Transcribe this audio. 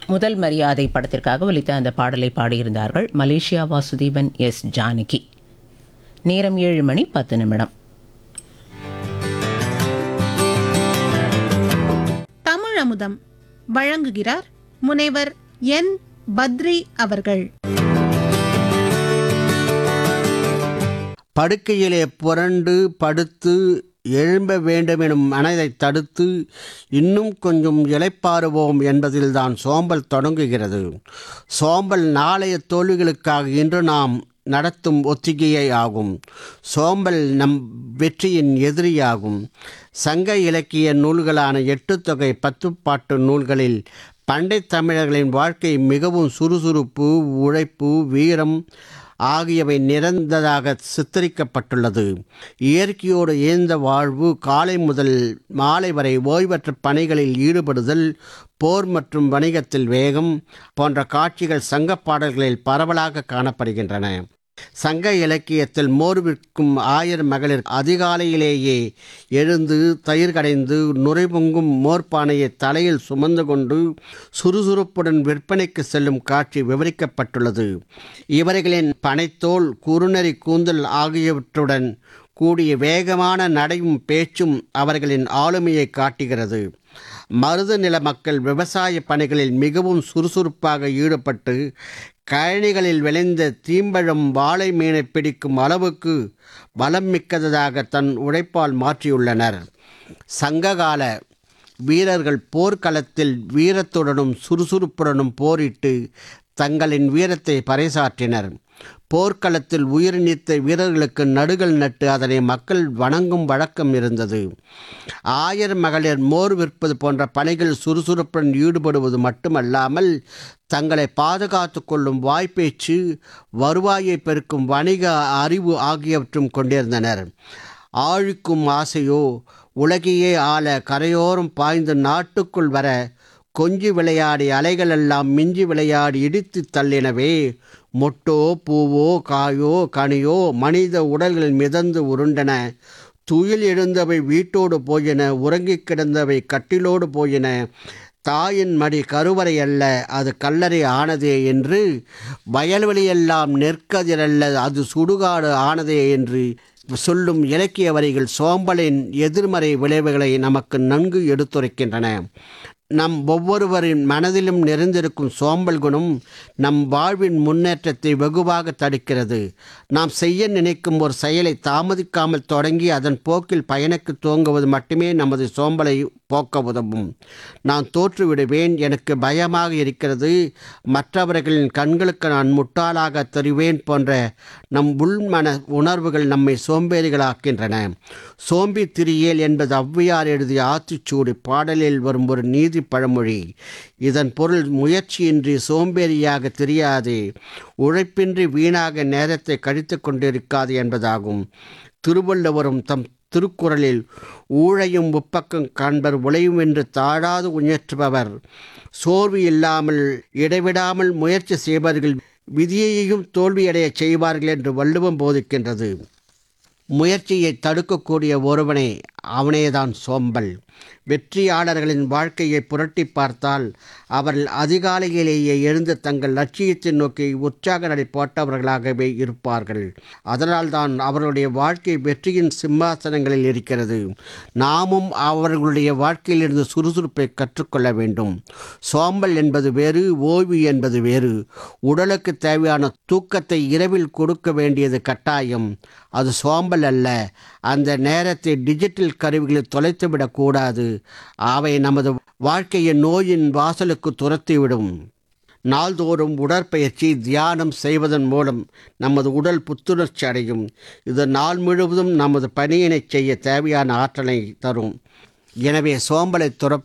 முதல் மரியாதை படத்திற்காக ஒலித்த அந்த பாடலை பாடியிருந்தார்கள் மலேசியா வாசுதேவன் எஸ் ஜானகி நேரம் ஏழு மணி பத்து நிமிடம் தமிழ் அமுதம் வழங்குகிறார் முனைவர் என் பத்ரி அவர்கள் படுக்கையிலே புரண்டு படுத்து எழும்ப வேண்டும் எனும் மனதை தடுத்து இன்னும் கொஞ்சம் இளைப்பாறுவோம் என்பதில்தான் சோம்பல் தொடங்குகிறது சோம்பல் நாளைய தோல்விகளுக்காக இன்று நாம் நடத்தும் ஒத்திகையை ஆகும் சோம்பல் நம் வெற்றியின் எதிரியாகும் சங்க இலக்கிய நூல்களான எட்டுத்தொகை பத்துப்பாட்டு நூல்களில் பண்டை தமிழர்களின் வாழ்க்கை மிகவும் சுறுசுறுப்பு உழைப்பு வீரம் ஆகியவை நிறைந்ததாக சித்தரிக்கப்பட்டுள்ளது இயற்கையோடு இயந்த வாழ்வு காலை முதல் மாலை வரை ஓய்வற்ற பணிகளில் ஈடுபடுதல் போர் மற்றும் வணிகத்தில் வேகம் போன்ற காட்சிகள் சங்கப் பாடல்களில் பரவலாக காணப்படுகின்றன சங்க இலக்கியத்தில் மோர் விற்கும் ஆயர் மகளிர் அதிகாலையிலேயே எழுந்து தயிர் கடைந்து நுரைபொங்கும் மோர்பானையை தலையில் சுமந்து கொண்டு சுறுசுறுப்புடன் விற்பனைக்கு செல்லும் காட்சி விவரிக்கப்பட்டுள்ளது இவர்களின் பனைத்தோல் குறுநரி கூந்தல் ஆகியவற்றுடன் கூடிய வேகமான நடையும் பேச்சும் அவர்களின் ஆளுமையை காட்டுகிறது மருத நில மக்கள் விவசாய பணிகளில் மிகவும் சுறுசுறுப்பாக ஈடுபட்டு கழனிகளில் விளைந்த தீம்பழம் வாழை மீனை பிடிக்கும் அளவுக்கு பலம் மிக்கதாக தன் உழைப்பால் மாற்றியுள்ளனர் சங்ககால வீரர்கள் போர்க்களத்தில் வீரத்துடனும் சுறுசுறுப்புடனும் போரிட்டு தங்களின் வீரத்தை பறைசாற்றினர் போர்க்களத்தில் உயிர் நீத்த வீரர்களுக்கு நடுகள் நட்டு அதனை மக்கள் வணங்கும் வழக்கம் இருந்தது ஆயர் மகளிர் மோர் விற்பது போன்ற பணிகள் சுறுசுறுப்புடன் ஈடுபடுவது மட்டுமல்லாமல் தங்களை பாதுகாத்து கொள்ளும் வாய்ப்பேச்சு வருவாயை பெருக்கும் வணிக அறிவு ஆகியவற்றும் கொண்டிருந்தனர் ஆழிக்கும் ஆசையோ உலகையே ஆள கரையோரம் பாய்ந்து நாட்டுக்குள் வர கொஞ்சி விளையாடி அலைகளெல்லாம் மிஞ்சி விளையாடி இடித்து தள்ளினவே மொட்டோ பூவோ காயோ கனியோ மனித உடல்கள் மிதந்து உருண்டன துயில் எழுந்தவை வீட்டோடு போயின உறங்கிக் கிடந்தவை கட்டிலோடு போயின தாயின் மடி கருவறை அல்ல அது கல்லறை ஆனதே என்று வயல்வெளியெல்லாம் நெற்கதிரல்ல அது சுடுகாடு ஆனதே என்று சொல்லும் இலக்கிய வரிகள் சோம்பலின் எதிர்மறை விளைவுகளை நமக்கு நன்கு எடுத்துரைக்கின்றன நம் ஒவ்வொருவரின் மனதிலும் நிறைந்திருக்கும் சோம்பல் குணம் நம் வாழ்வின் முன்னேற்றத்தை வெகுவாக தடுக்கிறது நாம் செய்ய நினைக்கும் ஒரு செயலை தாமதிக்காமல் தொடங்கி அதன் போக்கில் பயணக்கு துவங்குவது மட்டுமே நமது சோம்பலை போக்க உதவும் நான் தோற்றுவிடுவேன் எனக்கு பயமாக இருக்கிறது மற்றவர்களின் கண்களுக்கு நான் முட்டாளாக தெரிவேன் போன்ற நம் உள்மன உணர்வுகள் நம்மை சோம்பேறிகளாக்கின்றன சோம்பி திரியேல் என்பது ஔவையார் எழுதிய ஆத்திச்சூடி பாடலில் வரும் ஒரு நீதி பழமொழி இதன் பொருள் முயற்சியின்றி சோம்பேறியாக தெரியாதே உழைப்பின்றி வீணாக நேரத்தை கழித்து கொண்டிருக்காது என்பதாகும் திருவள்ளுவரும் தம் திருக்குறளில் ஊழையும் உப்பக்கம் காண்பர் உழையும் என்று தாழாது உயற்றுபவர் சோர்வு இல்லாமல் இடைவிடாமல் முயற்சி செய்பவர்கள் விதியையும் தோல்வியடையச் செய்வார்கள் என்று வள்ளுவம் போதிக்கின்றது முயற்சியை தடுக்கக்கூடிய ஒருவனே அவனேதான் சோம்பல் வெற்றியாளர்களின் வாழ்க்கையை புரட்டி பார்த்தால் அவர்கள் அதிகாலையிலேயே எழுந்து தங்கள் லட்சியத்தை நோக்கி உற்சாக நடை போட்டவர்களாகவே இருப்பார்கள் அதனால்தான் அவர்களுடைய வாழ்க்கை வெற்றியின் சிம்மாசனங்களில் இருக்கிறது நாமும் அவர்களுடைய வாழ்க்கையிலிருந்து சுறுசுறுப்பை கற்றுக்கொள்ள வேண்டும் சோம்பல் என்பது வேறு ஓய்வு என்பது வேறு உடலுக்கு தேவையான தூக்கத்தை இரவில் கொடுக்க வேண்டியது கட்டாயம் அது சோம்பல் அல்ல அந்த நேரத்தை டிஜிட்டல் கருவிகளில் தொலைத்துவிடக்கூடாது அவை நமது வாழ்க்கையை நோயின் வாசலுக்கு துரத்திவிடும் நாள்தோறும் உடற்பயிற்சி தியானம் செய்வதன் மூலம் நமது உடல் புத்துணர்ச்சி அடையும் இது நாள் முழுவதும் நமது பணியினை செய்ய தேவையான ஆற்றலை தரும் எனவே சோம்பலை துரப்